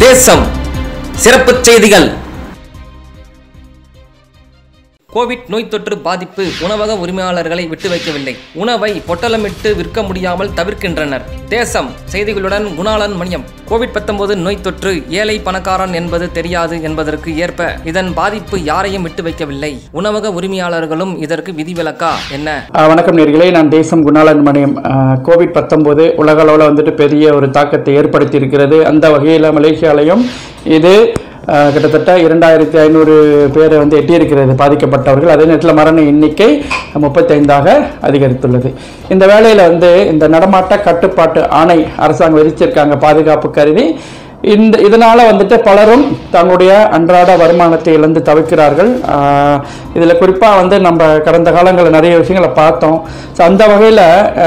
தேசம் சிறப்புச் செய்திகள் கோவிட் நோய் தொற்று பாதிப்பு உணவக உரிமையாளர்களை விட்டு வைக்கவில்லை உணவை பொட்டலமிட்டு விற்க முடியாமல் தவிர்க்கின்றனர் தேசம் செய்திகளுடன் குணாளன் மணியம் கோவிட் 19 நோய் தொற்று ஏழை பணக்காரன் என்பது தெரியாது என்பதற்கு ஏற்ப இதன் பாதிப்பு யாரையும் விட்டு வைக்கவில்லை உணவக உரிமையாளர்களும் இதற்கு விதிவிலக்கா என்ன ஆஹ் வணக்கம் நேர்களே நான் தேசம் குணாளன் மணியம் கோவிட் பத்தொம்போது உலக அளவில் வந்துட்டு பெரிய ஒரு தாக்கத்தை ஏற்படுத்தி இருக்கிறது அந்த வகையில் மலேசியாலையும் இது ஆஹ் கிட்டத்தட்ட இரண்டாயிரத்தி ஐநூறு பேரை வந்து எட்டியிருக்கிறது பாதிக்கப்பட்டவர்கள் அதே நேரத்தில் மரண எண்ணிக்கை முப்பத்தைந்தாக அதிகரித்துள்ளது இந்த வேளையில் வந்து இந்த நடமாட்ட கட்டுப்பாட்டு ஆணை அரசாங்கம் விதிச்சிருக்காங்க பாதுகாப்பு கருதி இந்த இதனால் வந்துட்டு பலரும் தங்களுடைய அன்றாட வருமானத்தை இழந்து தவிர்க்கிறார்கள் இதில் குறிப்பாக வந்து நம்ம கடந்த காலங்களில் நிறைய விஷயங்களை பார்த்தோம் ஸோ அந்த வகையில்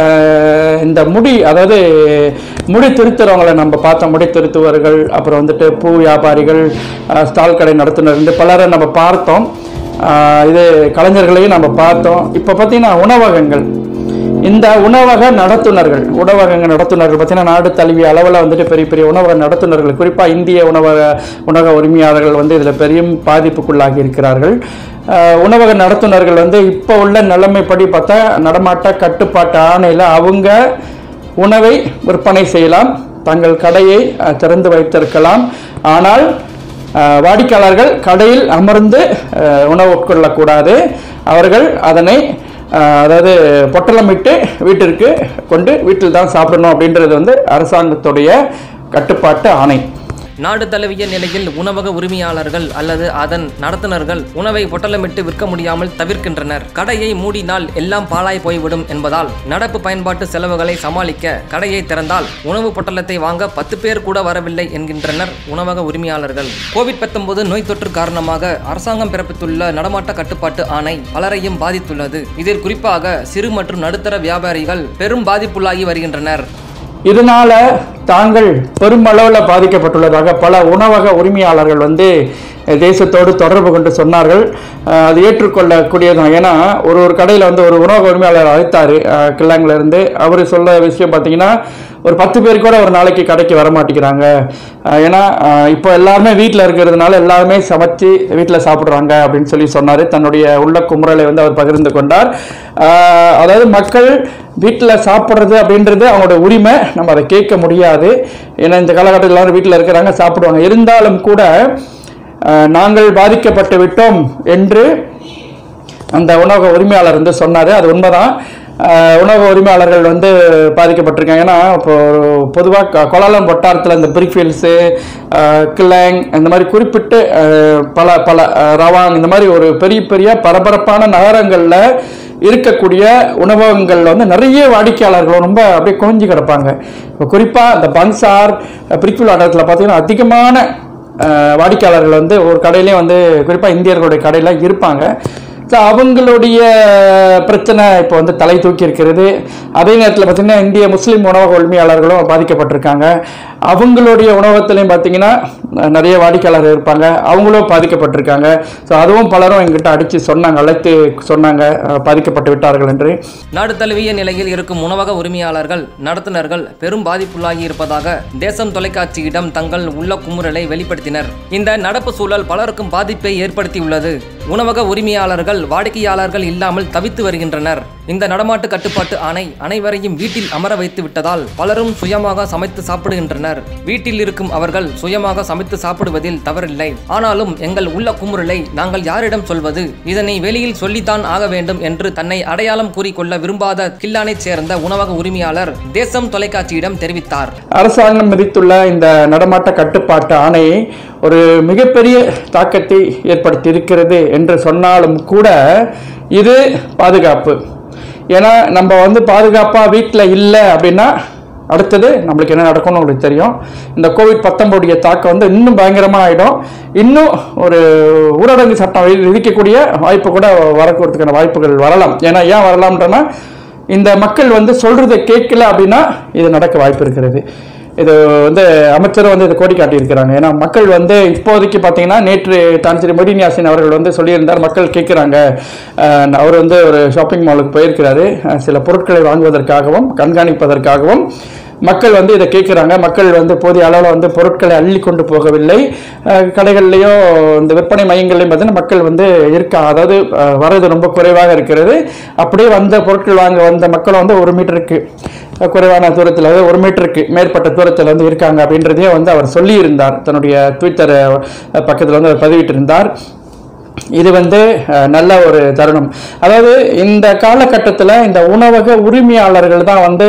இந்த முடி அதாவது முடி திருத்துறவங்களை நம்ம பார்த்தோம் முடி திருத்துவர்கள் அப்புறம் வந்துட்டு பூ வியாபாரிகள் ஆஹ் ஸ்டால் கடை நடத்துனர் பலரை நம்ம பார்த்தோம் ஆஹ் இது கலைஞர்களையும் நம்ம பார்த்தோம் இப்போ பார்த்தீங்கன்னா உணவகங்கள் இந்த உணவக நடத்துனர்கள் உணவக நடத்துனர்கள் பார்த்தீங்கன்னா நாடு தழுவிய அளவில் வந்துட்டு பெரிய பெரிய உணவக நடத்துனர்கள் குறிப்பாக இந்திய உணவக உணவக உரிமையாளர்கள் வந்து இதில் பெரும் பாதிப்புக்குள்ளாகி இருக்கிறார்கள் அஹ் உணவக நடத்துனர்கள் வந்து இப்போ உள்ள நிலைமைப்படி பார்த்தா நடமாட்ட கட்டுப்பாட்டு ஆணையில் அவங்க உணவை விற்பனை செய்யலாம் தங்கள் கடையை அஹ், திறந்து வைத்திருக்கலாம் ஆனால் அஹ், வாடிக்கையாளர்கள் கடையில் அமர்ந்து அஹ், உணவு உட்கொள்ளக்கூடாது அவர்கள் அதனை அஹ், அதாவது பொட்டலமிட்டு வீட்டிற்கு கொண்டு வீட்டில் தான் சாப்பிடணும் அப்படின்றது வந்து அரசாங்கத்துடைய கட்டுப்பாட்டு ஆணை நாடு தழுவிய நிலையில் உணவக உரிமையாளர்கள் அல்லது அதன் நடத்துனர்கள் உணவை பொட்டலமிட்டு விற்க முடியாமல் தவிர்க்கின்றனர் கடையை மூடினால் எல்லாம் பாழாய் போய்விடும் என்பதால் நடப்பு பயன்பாட்டு செலவுகளை சமாளிக்க கடையை திறந்தால் உணவு பொட்டலத்தை வாங்க பத்து பேர் கூட வரவில்லை என்கின்றனர் உணவக உரிமையாளர்கள் கோவிட் 19 நோய் தொற்று காரணமாக அரசாங்கம் பிறப்பித்துள்ள நடமாட்ட கட்டுப்பாட்டு ஆணை பலரையும் பாதித்துள்ளது இதில் குறிப்பாக சிறு மற்றும் நடுத்தர வியாபாரிகள் பெரும் பாதிப்புள்ளாகி வருகின்றனர் இதனால தாங்கள் பெருமளவில் பாதிக்கப்பட்டுள்ளதாக பல உணவக உரிமையாளர்கள் வந்து தேசத்தோடு தொடர்பு கொண்டு சொன்னார்கள் அஹ் அது ஏற்றுக்கொள்ளக்கூடியதான் ஏன்னா ஒரு ஒரு கடையில் வந்து ஒரு உணவக உரிமையாளர் அழைத்தார் கிள்ளாங்கில் இருந்து அவர் சொல்ல விஷயம் பார்த்தீங்கன்னா ஒரு பத்து பேர் கூட ஒரு நாளைக்கு கடைக்கு வர மாட்டேங்கிறாங்க அஹ் ஏன்னா அஹ் இப்போ எல்லாருமே வீட்டில் இருக்கிறதுனால எல்லாருமே சமைச்சு வீட்டில் சாப்பிட்றாங்க அப்படின்னு சொல்லி சொன்னார் தன்னுடைய உள்ள குமுறலை வந்து அவர் பகிர்ந்து கொண்டார் அஹ் அதாவது மக்கள் வீட்டில் சாப்பிட்றது அப்படின்றது அவங்களோட உரிமை நம்ம அதை கேட்க முடியாது ஏன்னா இந்த காலகட்டத்தில் எல்லாரும் வீட்டில் இருக்கிறாங்க சாப்பிடுவாங்க இருந்தாலும் கூட அஹ், நாங்கள் பாதிக்கப்பட்டு விட்டோம் என்று அந்த உணவக உரிமையாளர் வந்து சொன்னார் அது உண்மைதான் அஹ், உணவக உரிமையாளர்கள் வந்து பாதிக்கப்பட்டிருக்காங்க ஏன்னா இப்போ பொதுவாக கொலாலம் வட்டாரத்தில் இந்த பிரிஃபீல்ஸு கிளாங் இந்த மாதிரி குறிப்பிட்டு அஹ், பல பல அஹ், ரவாங் இந்த மாதிரி ஒரு பெரிய பெரிய பரபரப்பான நகரங்களில் இருக்கக்கூடிய உணவகங்களில் வந்து நிறைய வாடிக்கையாளர்கள் ரொம்ப அப்படியே குறைஞ்சி கிடப்பாங்க இப்போ குறிப்பாக இந்த பன்சார் பிரிக்குள் இடத்துல பார்த்தீங்கன்னா அதிகமான அஹ், வாடிக்கையாளர்கள் வந்து ஒரு கடையிலையும் வந்து குறிப்பாக இந்தியர்களுடைய கடையில் இருப்பாங்க ஸோ அவங்களுடைய பிரச்சனை இப்போ வந்து தலை தூக்கி இருக்கிறது அதே நேரத்தில் பார்த்தீங்கன்னா இந்திய முஸ்லீம் உணவக உரிமையாளர்களும் பாதிக்கப்பட்டிருக்காங்க அவங்களுடைய உணவகத்துலையும் பார்த்தீங்கன்னா அஹ், நிறைய வாடிக்கையாளர்கள் இருப்பாங்க அவங்களும் பாதிக்கப்பட்டிருக்காங்க ஸோ அதுவும் பலரும் எங்கிட்ட அடித்து சொன்னாங்க அழைத்து சொன்னாங்க அஹ், பாதிக்கப்பட்டு விட்டார்கள் என்று நாடு தழுவிய நிலையில் இருக்கும் உணவக உரிமையாளர்கள் நடத்துனர்கள் பெரும் பாதிப்புள்ளாகி இருப்பதாக தேசம் தொலைக்காட்சியிடம் தங்கள் உள்ள குமுறலை வெளிப்படுத்தினர் இந்த நடப்பு சூழல் பலருக்கும் பாதிப்பை ஏற்படுத்தியுள்ளது உணவக உரிமையாளர்கள் வாடிக்கையாளர்கள் இல்லாமல் தவித்து வருகின்றனர் இந்த நடமாட்டு கட்டுப்பாட்டு ஆணை அனைவரையும் வீட்டில் அமர வைத்து விட்டதால் பலரும் சுயமாக சமைத்து சாப்பிடுகின்றனர் வீட்டில் இருக்கும் அவர்கள் சுயமாக சமைத்து சாப்பிடுவதில் தவறில்லை ஆனாலும் எங்கள் உள்ள குமுறலை நாங்கள் யாரிடம் சொல்வது இதனை வெளியில் சொல்லித்தான் ஆக வேண்டும் என்று தன்னை அடையாளம் கூறிக்கொள்ள விரும்பாத கில்லானைச் சேர்ந்த உணவக உரிமையாளர் தேசம் தொலைக்காட்சியிடம் தெரிவித்தார் அரசாங்கம் விதித்துள்ள இந்த நடமாட்ட கட்டுப்பாட்டு ஆணையை ஒரு மிகப்பெரிய தாக்கத்தை ஏற்படுத்தி இருக்கிறது என்று சொன்னாலும் கூட இது பாதுகாப்பு ஏன்னா நம்ம வந்து பாதுகாப்பாக வீட்டில் இல்லை அப்படின்னா அடுத்தது நம்மளுக்கு என்ன நடக்கும்னு உங்களுக்கு தெரியும் இந்த கோவிட் பத்தொன்பதுடைய தாக்கம் வந்து இன்னும் பயங்கரமாக ஆகிடும் இன்னும் ஒரு ஊரடங்கு சட்டம் வி- விதிக்கக்கூடிய வாய்ப்பு கூட வரக்கூறதுக்கான வாய்ப்புகள் வரலாம் ஏன்னா ஏன் வரலாம்ன்றனா இந்த மக்கள் வந்து சொல்றதை கேட்கல அப்படின்னா இது நடக்க வாய்ப்பு இருக்கிறது இது வந்து அமைச்சரும் வந்து இதை கோடி காட்டியிருக்கிறாங்க ஏன்னா மக்கள் வந்து இப்போதைக்கு பார்த்தீங்கன்னா நேற்று தான் திரு மொடினியாசின் அவர்கள் வந்து சொல்லியிருந்தார் மக்கள் கேட்குறாங்க அஹ், அவர் வந்து ஒரு ஷாப்பிங் மாலுக்கு போயிருக்கிறாரு அஹ், சில பொருட்களை வாங்குவதற்காகவும் கண்காணிப்பதற்காகவும் மக்கள் வந்து இதை கேட்குறாங்க மக்கள் வந்து போதிய அளவில் வந்து பொருட்களை அள்ளி கொண்டு போகவில்லை அஹ், கடைகள்லையோ இந்த விற்பனை மையங்கள்லையும் பார்த்தீங்கன்னா மக்கள் வந்து இருக்கா அதாவது அஹ், வரது ரொம்ப குறைவாக இருக்கிறது அப்படியே வந்த பொருட்கள் வாங்க வந்த மக்கள் வந்து ஒரு மீட்டருக்கு குறைவான தூரத்தில் அதாவது ஒரு மீட்டருக்கு மேற்பட்ட தூரத்தில் வந்து இருக்காங்க அப்படின்றதையும் வந்து அவர் சொல்லியிருந்தார் தன்னுடைய ட்விட்டர் பக்கத்தில் வந்து அவர் பதிவிட்டிருந்தார் இது வந்து அஹ், நல்ல ஒரு தருணம் அதாவது இந்த காலகட்டத்தில் இந்த உணவக உரிமையாளர்கள் தான் வந்து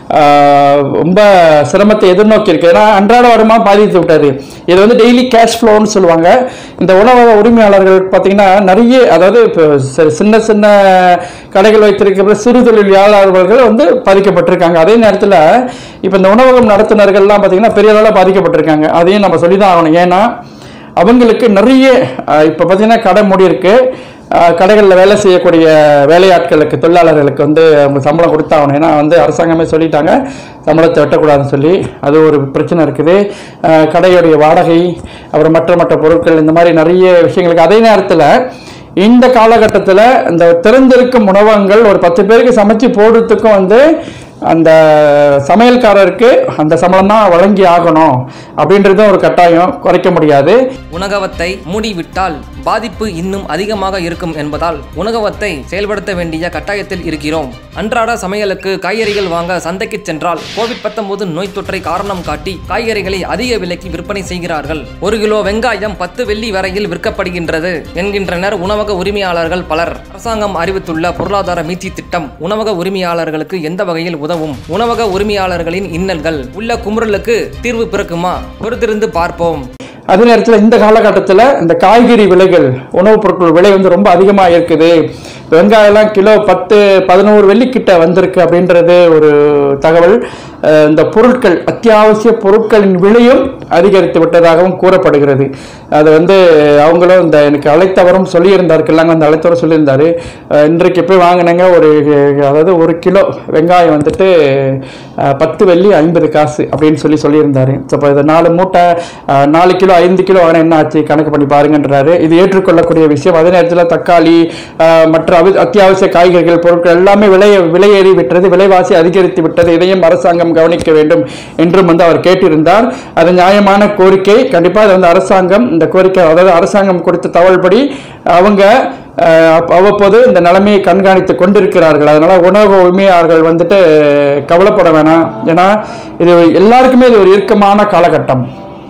அஹ், ரொம்ப சிரமத்தை எதிர்நோக்கி இருக்கு ஏன்னா அன்றாட வருமானம் பாதித்து விட்டது இது வந்து டெய்லி கேஷ் ஃப்ளோன்னு சொல்லுவாங்க இந்த உணவக உரிமையாளர்கள் பார்த்தீங்கன்னா நிறைய அதாவது இப்போ சி- சின்ன சின்ன கடைகள் வைத்திருக்கிற சிறு தொழிலாளர்கள் வந்து பாதிக்கப்பட்டிருக்காங்க அதே நேரத்தில் இப்போ இந்த உணவகம் நடத்துனர்கள்லாம் பார்த்தீங்கன்னா பெரிய அளவில் பாதிக்கப்பட்டிருக்காங்க அதையும் நம்ம சொல்லி தான் ஆகணும் ஏன்னா அவங்களுக்கு நிறைய அஹ், இப்போ பார்த்தீங்கன்னா கடை மூடி இருக்கு கடைகளில் வேலை செய்யக்கூடிய வேலையாட்களுக்கு தொழிலாளர்களுக்கு வந்து அவங்க சம்பளம் கொடுத்தாகணும் ஏன்னா வந்து அரசாங்கமே சொல்லிட்டாங்க சம்பளத்தை வெட்டக்கூடாதுன்னு சொல்லி அது ஒரு பிரச்சனை இருக்குது அஹ், கடையுடைய வாடகை அப்புறம் மற்ற மற்ற பொருட்கள் இந்த மாதிரி நிறைய விஷயங்களுக்கு அதே நேரத்தில் இந்த காலகட்டத்தில் இந்த திறந்திருக்கும் உணவகங்கள் ஒரு பத்து பேருக்கு சமைச்சு போடுறதுக்கும் வந்து அந்த சமையல்காரருக்கு அந்த சம்பளம் தான் வழங்கி ஆகணும் அப்படின்றதும் ஒரு கட்டாயம் குறைக்க முடியாது உணவகத்தை மூடிவிட்டால் பாதிப்பு இன்னும் அதிகமாக இருக்கும் என்பதால் உணவகத்தை செயல்படுத்த வேண்டிய கட்டாயத்தில் இருக்கிறோம் அன்றாட சமையலுக்கு காய்கறிகள் வாங்க சந்தைக்கு சென்றால் கோவிட் 19 நோய் தொற்றை காரணம் காட்டி காய்கறிகளை அதிக விலைக்கு விற்பனை செய்கிறார்கள் ஒரு கிலோ வெங்காயம் பத்து வெள்ளி வரையில் விற்கப்படுகின்றது என்கின்றனர் உணவக உரிமையாளர்கள் பலர் அரசாங்கம் அறிவித்துள்ள பொருளாதார மீட்சி திட்டம் உணவக உரிமையாளர்களுக்கு எந்த வகையில் உதவும் உணவக உரிமையாளர்களின் இன்னல்கள் உள்ள குமுறலுக்கு தீர்வு பிறக்குமா பொறுத்திருந்து பார்ப்போம் அதே நேரத்தில் இந்த காலகட்டத்தில் இந்த காய்கறி விலைகள் உணவுப் பொருட்கள் விலை வந்து ரொம்ப அதிகமாக இருக்குது வெங்காயம்லாம் கிலோ பத்து பதினோரு வெள்ளிக்கிட்ட வந்திருக்கு அப்படின்றது ஒரு தகவல் அஹ் இந்த பொருட்கள் அத்தியாவசிய பொருட்களின் விலையும் அதிகரித்து விட்டதாகவும் கூறப்படுகிறது அது வந்து அவங்களும் இந்த எனக்கு அழைத்தவரும் சொல்லியிருந்தார் கில்லாங்க அந்த அழைத்தவரும் சொல்லியிருந்தாரு அஹ் இன்றைக்கு போய் வாங்கினேங்க ஒரு அதாவது ஒரு கிலோ வெங்காயம் வந்துட்டு அஹ், பத்து வெள்ளி ஐம்பது காசு அப்படின்னு சொல்லி சொல்லியிருந்தாரு ஸோ இப்போ இது நாலு மூட்டை அஹ், நாலு கிலோ ஐந்து கிலோ வாங்கினா என்ன ஆச்சு கணக்கு பண்ணி பாருங்கன்றாரு இது ஏற்றுக்கொள்ளக்கூடிய விஷயம் அதே நேரத்தில் தக்காளி அஹ், மற்ற அவி- அத்தியாவசிய காய்கறிகள் பொருட்கள் எல்லாமே விலை விலையேறி விட்டது விலைவாசி அதிகரித்து விட்டது இதையும் அரசாங்கம் கவனிக்க வேண்டும் என்றும் வந்து அவர் கேட்டிருந்தார் அது நியாயமான கோரிக்கை கண்டிப்பாக அது வந்து அரசாங்கம் இந்த கோரிக்கை அதாவது அரசாங்கம் கொடுத்த தகவல்படி அவங்க அஹ், அப்ப- அவ்வப்போது இந்த நிலைமையை கண்காணித்து கொண்டிருக்கிறார்கள் அதனால உணவு உரிமையாளர்கள் வந்துட்டு கவலைப்பட வேணாம் ஏன்னா இது எல்லாருக்குமே இது ஒரு இறுக்கமான காலகட்டம்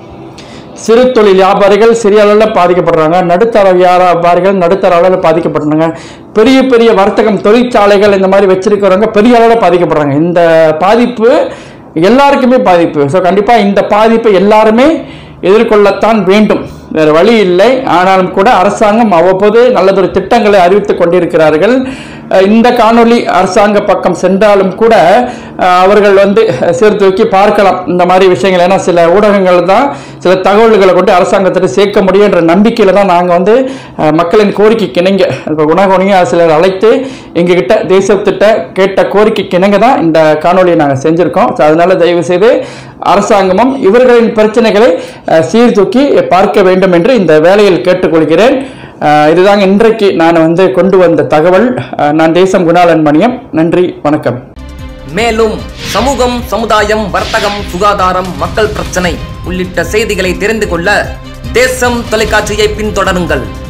சிறு தொழில் வியாபாரிகள் சிறிய அளவில் பாதிக்கப்படுறாங்க நடுத்தர வியாபாரிகள் நடுத்தர அளவில் பாதிக்கப்படுறாங்க பெரிய பெரிய வர்த்தகம் தொழிற்சாலைகள் இந்த மாதிரி வச்சிருக்கிறவங்க பெரிய அளவில் பாதிக்கப்படுறாங்க இந்த பாதிப்பு எல்லாருக்குமே பாதிப்பு ஸோ கண்டிப்பாக இந்த பாதிப்பை எல்லாருமே எதிர்கொள்ளத்தான் வேண்டும் வேறு வழி இல்லை ஆனாலும் கூட அரசாங்கம் அவ்வப்போது நல்லதொரு திட்டங்களை அறிவித்துக் கொண்டிருக்கிறார்கள் அஹ் இந்த காணொளி அரசாங்க பக்கம் சென்றாலும் கூட அஹ் அவர்கள் வந்து சீர்தூக்கி பார்க்கலாம் இந்த மாதிரி விஷயங்கள் ஏன்னா சில ஊடகங்கள் தான் சில தகவல்களை கொண்டு அரசாங்கத்திட்ட சேர்க்க முடியும் என்ற நம்பிக்கையில் தான் நாங்கள் வந்து அஹ் மக்களின் கோரிக்கைக்கு இணங்க இப்போ உணவகனையும் சிலர் அழைத்து எங்ககிட்ட தேசத்திட்ட கேட்ட கோரிக்கைக்கு இணங்க தான் இந்த காணொளியை நாங்கள் செஞ்சுருக்கோம் ஸோ அதனால தயவு செய்து அரசாங்கமும் இவர்களின் பிரச்சனைகளை அஹ், சீர்தூக்கி பார்க்க வேண்டும் என்று இந்த வேலையில் கேட்டுக்கொள்கிறேன் அஹ், இதுதாங்க இன்றைக்கு நான் வந்து கொண்டு வந்த தகவல் அஹ், நான் தேசம் குணாளன் மணியம் நன்றி வணக்கம் மேலும் சமூகம் சமுதாயம் வர்த்தகம் சுகாதாரம் மக்கள் பிரச்சனை உள்ளிட்ட செய்திகளை தெரிந்து கொள்ள தேசம் தொலைக்காட்சியை பின்தொடருங்கள்